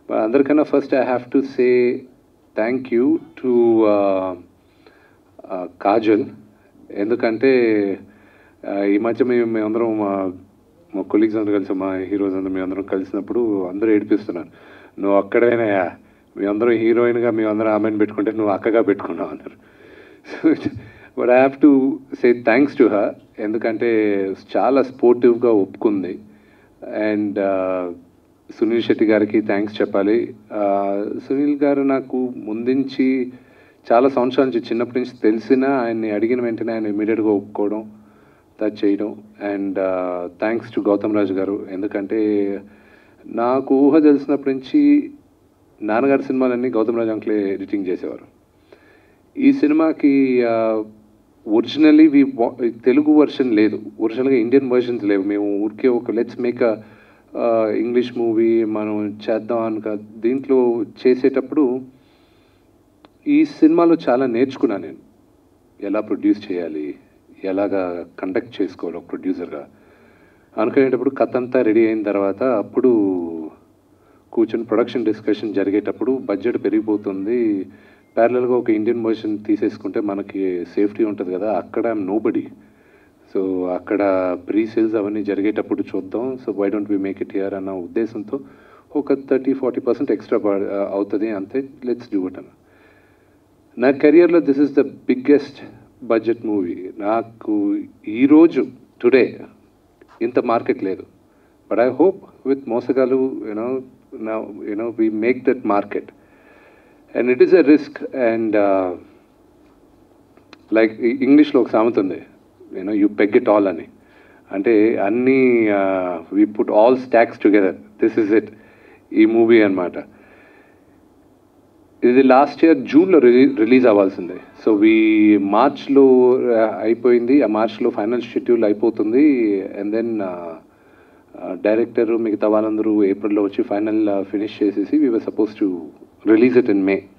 అందరికన్నా first I have to say thank you to Kajal ఎందుకంటే ఆ, ఈ మధ్య మేము మేమందరం మా మా కొలీగ్స్ అందరూ కలిసి మా హీరోస్ అందరూ మేమందరం కలిసినప్పుడు అందరూ ఏడిపిస్తున్నారు నువ్వు అక్కడైనా మేమందరం హీరోయిన్గా మేమందరం ఆమెను పెట్టుకుంటే నువ్వు అక్కగా పెట్టుకున్నావు అన్నారు but I have to say thanks to her ఎందుకంటే చాలా స్పోర్టివ్గా ఒప్పుకుంది అండ్ సునీల్ శెట్టి గారికి థ్యాంక్స్ చెప్పాలి ఆ, సునీల్ గారు నాకు ముందుంచి చాలా సంవత్సరాల నుంచి చిన్నప్పటి నుంచి తెలిసినా ఆయన్ని అడిగిన వెంటనే ఆయన ఇమీడియట్గా ఒప్పుకోవడం టచ్ చేయడం and thanks to Gautam Raju garu ఎందుకంటే నాకు ఊహ తెలిసినప్పటి నుంచి నాన్నగారి సినిమాలన్నీ గౌతమ్ రాజు అంకులే ఎడిటింగ్ చేసేవారు ఈ సినిమాకి ఒరిజినల్లీ వి తెలుగు వర్షన్ లేదు ఒరిజినల్గా ఇండియన్ వర్షన్స్ లేవు మేము ఊరికే ఒక let's make a English movie మనం చేద్దాం అనుక దీంట్లో చేసేటప్పుడు ఈ సినిమాలో చాలా నేర్చుకున్నాను నేను ఎలా ప్రొడ్యూస్ చేయాలి ఎలాగా కండక్ట్ చేసుకోవాలి ఒక ప్రొడ్యూసర్గా అనుకునేటప్పుడు కథ అంతా రెడీ అయిన తర్వాత అప్పుడు కూర్చొని ప్రొడక్షన్ డిస్కషన్ జరిగేటప్పుడు బడ్జెట్ పెరిగిపోతుంది ప్యారలల్గా ఒక ఇండియన్ వర్షన్ తీసేసుకుంటే మనకి సేఫ్టీ ఉంటుంది కదా అక్కడ నోబడి సో అక్కడ ప్రీ సేల్స్ అవన్నీ జరిగేటప్పుడు చూద్దాం so why don't we make it here అన్న ఉద్దేశంతో ఒక థర్టీ ఫార్టీ పర్సెంట్ ఎక్స్ట్రా అవుతుంది అంతే లెట్స్ డూ ఇట్ అన్న నా కెరియర్లో this is the biggest budget movie నాకు ఈరోజు టుడే ఇంత మార్కెట్ లేదు బట్ ఐ హోప్ విత్ మోసగాలు you know you know we make that market and it is a risk and like ఇంగ్లీష్లో ఒక సామెత ఉంది you know you peg it all అని అంటే అన్నీ we put all stocks together this is it ఈ మూవీ అన్నమాట ఇది లాస్ట్ ఇయర్ జూన్లో రిలీ రిలీజ్ అవ్వాల్సిందే సో వీ మార్చ్లో అయిపోయింది ఆ మార్చ్లో ఫైనల్ షెడ్యూల్ అయిపోతుంది అండ్ దెన్ డైరెక్టర్ మిగతా వాళ్ళందరూ ఏప్రిల్లో వచ్చి ఫైనల్ ఫినిష్ చేసేసి we were supposed to release it in May